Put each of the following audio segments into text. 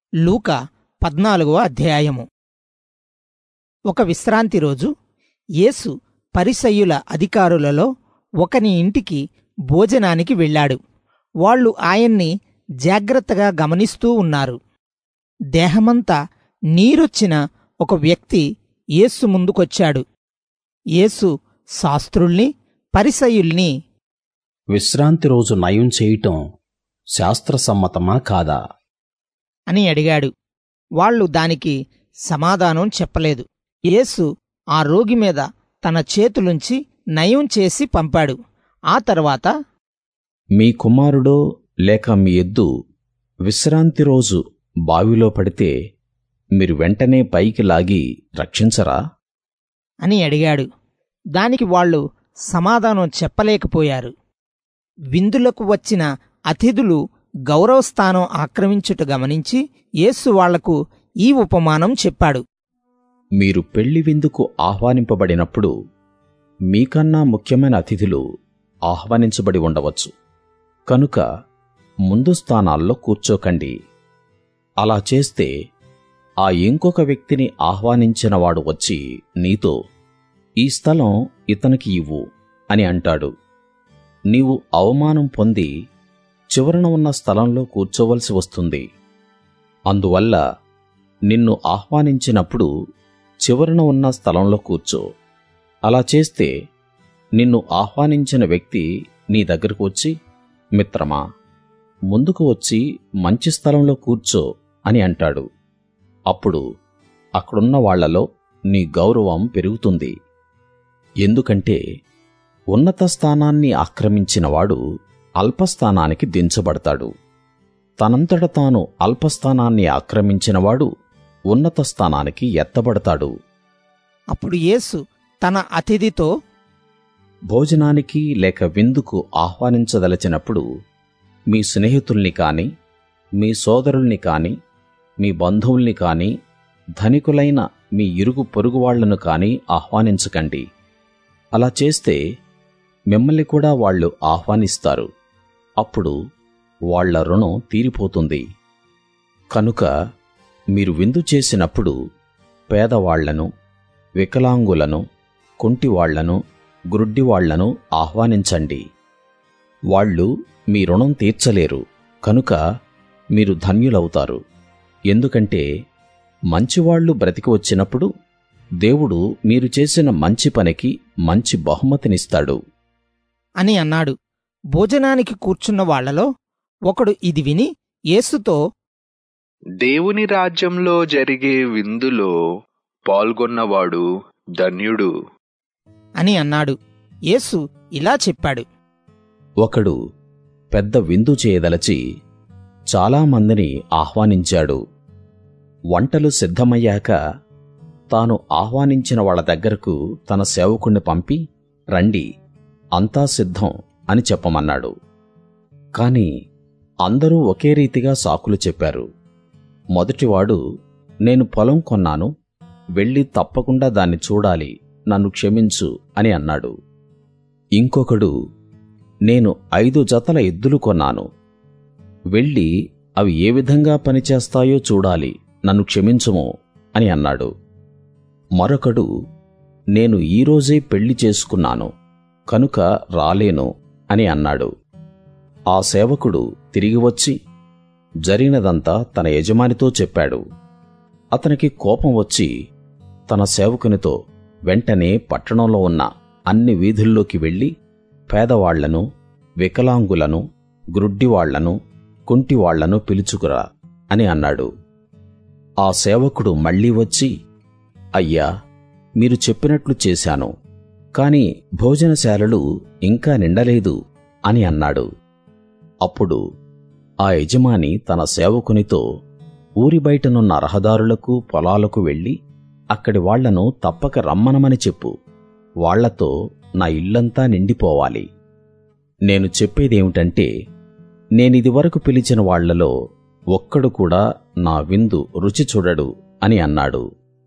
లూకా పద్నాలుగవ అధ్యాయము ఒక విశ్రాంతి రోజు యేసు పరిసయ్యుల అధికారులలో ఒకని ఇంటికి భోజనానికి వెళ్ళాడు వాళ్ళు ఆయన్ని జాగ్రత్తగా గమనిస్తూ ఉన్నారు దేహమంతా నీరొచ్చిన ఒక వ్యక్తి యేసు ముందుకొచ్చాడు యేసు శాస్త్రుల్ని పరిసయ్యుల్ని విశ్రాంతి రోజు నయం చేయటం శాస్త్రసమ్మతమా కాదా అని అడిగాడు వాళ్ళు దానికి సమాధానం చెప్పలేదు యేసు ఆ రోగి మీద తన చేతులుంచి నయం చేసి పంపాడు ఆ తర్వాత మీ కుమారుడో లేక మీ ఎద్దు విశ్రాంతి రోజు బావిలో పడితే మీరు వెంటనే పైకి లాగి రక్షించరా అని అడిగాడు దానికి వాళ్ళు సమాధానం చెప్పలేకపోయారు విందులకు వచ్చిన అతిథులు గౌరవస్థానం ఆక్రమించుట గమనించి యేసు వాళ్లకు ఈ ఉపమానం చెప్పాడు మీరు పెళ్లి విందుకు ఆహ్వానింపబడినప్పుడు మీకన్నా ముఖ్యమైన అతిథులు ఆహ్వానించబడి ఉండవచ్చు కనుక ముందు స్థానాల్లో కూర్చోకండి అలా చేస్తే ఆ ఇంకొక వ్యక్తిని ఆహ్వానించినవాడు వచ్చి నీతో ఈ స్థలం ఇతనికి ఇవ్వు అని అంటాడు నీవు అవమానం పొంది చివరన ఉన్న స్థలంలో కూర్చోవలసి వస్తుంది అందువల్ల నిన్ను ఆహ్వానించినప్పుడు చివరన ఉన్న స్థలంలో కూర్చో అలా చేస్తే నిన్ను ఆహ్వానించిన వ్యక్తి నీ దగ్గరకు వచ్చి మిత్రమా ముందుకు వచ్చి మంచి స్థలంలో కూర్చో అని అంటాడు అప్పుడు అక్కడున్న వాళ్లలో నీ గౌరవం పెరుగుతుంది ఎందుకంటే ఉన్నత స్థానాన్ని ఆక్రమించినవాడు అల్పస్థానానికి దించబడతాడు తనంతట తాను అల్పస్థానాన్ని ఆక్రమించినవాడు ఉన్నత స్థానానికి ఎత్తబడతాడు అప్పుడు యేసు తన అతిథితో భోజనానికి లేక విందుకు ఆహ్వానించదలచినప్పుడు మీ స్నేహితుల్ని కాని మీ సోదరుల్ని కాని మీ బంధువుల్ని కాని ధనికులైన మీ ఇరుగు పొరుగు వాళ్లను కాని ఆహ్వానించకండి అలా చేస్తే మిమ్మల్ని కూడా వాళ్ళు ఆహ్వానిస్తారు అప్పుడు వాళ్ళ రుణం తీరిపోతుంది కనుక మీరు విందు చేసినప్పుడు పేదవాళ్లను వికలాంగులను కుంటివాళ్లను గ్రుడ్డివాళ్లను ఆహ్వానించండి వాళ్ళు మీ రుణం తీర్చలేరు కనుక మీరు ధన్యులవుతారు ఎందుకంటే మంచివాళ్లు బ్రతికి వచ్చినప్పుడు దేవుడు మీరు చేసిన మంచి పనికి మంచి బహుమతినిస్తాడు అని అన్నాడు భోజనానికి కూర్చున్న వాళ్లలో ఒకడు ఇది విని యేసుతో దేవుని రాజ్యంలో జరిగే విందులో పాల్గొన్నవాడు ధన్యుడు అని అన్నాడు యేసు ఇలా చెప్పాడు ఒకడు పెద్ద విందు చేయదలచి చాలామందిని ఆహ్వానించాడు వంటలు సిద్ధమయ్యాక తాను ఆహ్వానించిన వాళ్ళ దగ్గరకు తన సేవకుణ్ణి పంపి రండి అంతా సిద్ధం అని చెప్పమన్నాడు కాని అందరూ ఒకే రీతిగా సాకులు చెప్పారు మొదటివాడు నేను పొలం కొన్నాను వెళ్ళి తప్పకుండా దాన్ని చూడాలి నన్ను క్షమించు అని అన్నాడు ఇంకొకడు నేను ఐదు జతల ఎద్దులు కొన్నాను వెళ్ళి అవి ఏ విధంగా పనిచేస్తాయో చూడాలి నన్ను క్షమించుము అని అన్నాడు మరొకడు నేను ఈరోజే పెళ్లి చేసుకున్నాను కనుక రాలేను అని అన్నాడు ఆ సేవకుడు తిరిగి వచ్చి జరిగినదంతా తన యజమానితో చెప్పాడు అతనికి కోపం వచ్చి తన సేవకునితో వెంటనే పట్టణంలో ఉన్న అన్ని వీధుల్లోకి వెళ్ళి పేదవాళ్లను వికలాంగులను గ్రుడ్డివాళ్లను కుంటివాళ్లను పిలుచుకురా అని అన్నాడు ఆ సేవకుడు మళ్ళీ వచ్చి అయ్యా మీరు చెప్పినట్లు చేశాను కాని భోజనశాలలు ఇంకా నిండలేదు అని అన్నాడు అప్పుడు ఆ యజమాని తన సేవకునితో ఊరి బయటనున్న రహదారులకు పొలాలకు వెళ్ళి అక్కడి వాళ్లను తప్పక రమ్మనమని చెప్పు వాళ్లతో నా ఇల్లంతా నిండిపోవాలి నేను చెప్పేదేమిటంటే నేనిదివరకు పిలిచిన వాళ్లలో ఒక్కడు కూడా నా విందు రుచి చూడడు అని అన్నాడు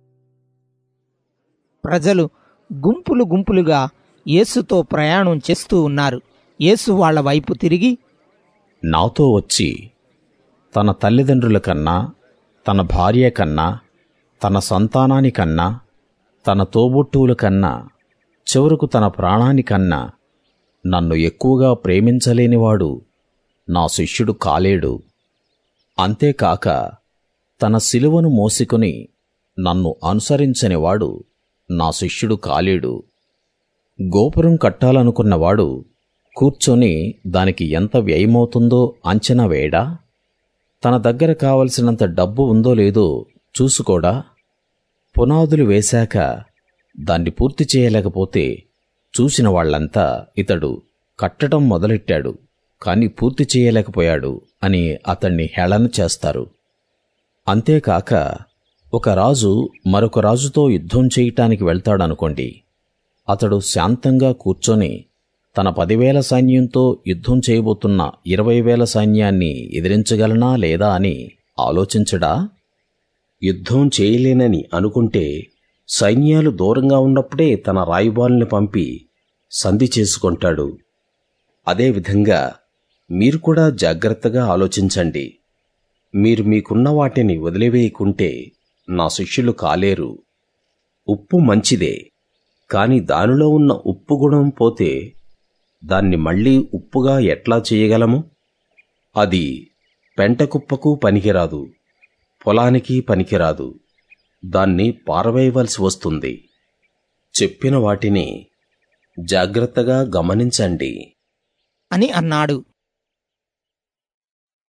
ప్రజలు గుంపులు గుంపులుగా యేసుతో ప్రయాణం చేస్తూ ఉన్నారు యేసు వాళ్ళ వైపు తిరిగి నాతో వచ్చి తన తల్లిదండ్రుల కన్నా తన భార్య కన్నా తన సంతానానికన్నా తన తోబుట్టువుల కన్నా చివరకు తన ప్రాణానికన్నా నన్ను ఎక్కువగా ప్రేమించలేనివాడు నా శిష్యుడు కాలేడు అంతేకాక తన శిలువను మోసికొని నన్ను అనుసరించనివాడు నా శిష్యుడు కాలేడు గోపురం కట్టాలనుకున్నవాడు కూర్చొని దానికి ఎంత వ్యయమవుతుందో అంచనా వేయడా తన దగ్గర కావలసినంత డబ్బు ఉందో లేదో చూసుకోడా పునాదులు వేశాక దాన్ని పూర్తి చేయలేకపోతే చూసిన వాళ్ళంతా ఇతడు కట్టడం మొదలెట్టాడు కాని పూర్తి చేయలేకపోయాడు అని అతణ్ణి హేళన చేస్తారు అంతేకాక ఒక రాజు మరొక రాజుతో యుద్ధం చేయటానికి వెళ్తాడనుకోండి అతడు శాంతంగా కూర్చొని తన పదివేల సైన్యంతో యుద్ధం చేయబోతున్న ఇరవై వేల సైన్యాన్ని ఎదిరించగలనా లేదా అని ఆలోచించడా యుద్ధం చేయలేనని అనుకుంటే సైన్యాలు దూరంగా ఉన్నప్పుడే తన రాయుబాల్ని పంపి సంధి చేసుకుంటాడు అదేవిధంగా మీరు కూడా జాగ్రత్తగా ఆలోచించండి మీరు మీకున్న వాటిని వదిలివేయకుంటే నా శిష్యులు కాలేరు ఉప్పు మంచిదే కాని దానిలో ఉన్న ఉప్పు గుణం పోతే దాన్ని మళ్ళీ ఉప్పుగా ఎట్లా చేయగలము అది పెంటకుప్పకు పనికిరాదు పొలానికి పనికిరాదు దాన్ని పారవేయవలసి వస్తుంది చెప్పిన వాటిని జాగ్రత్తగా గమనించండి అని అన్నాడు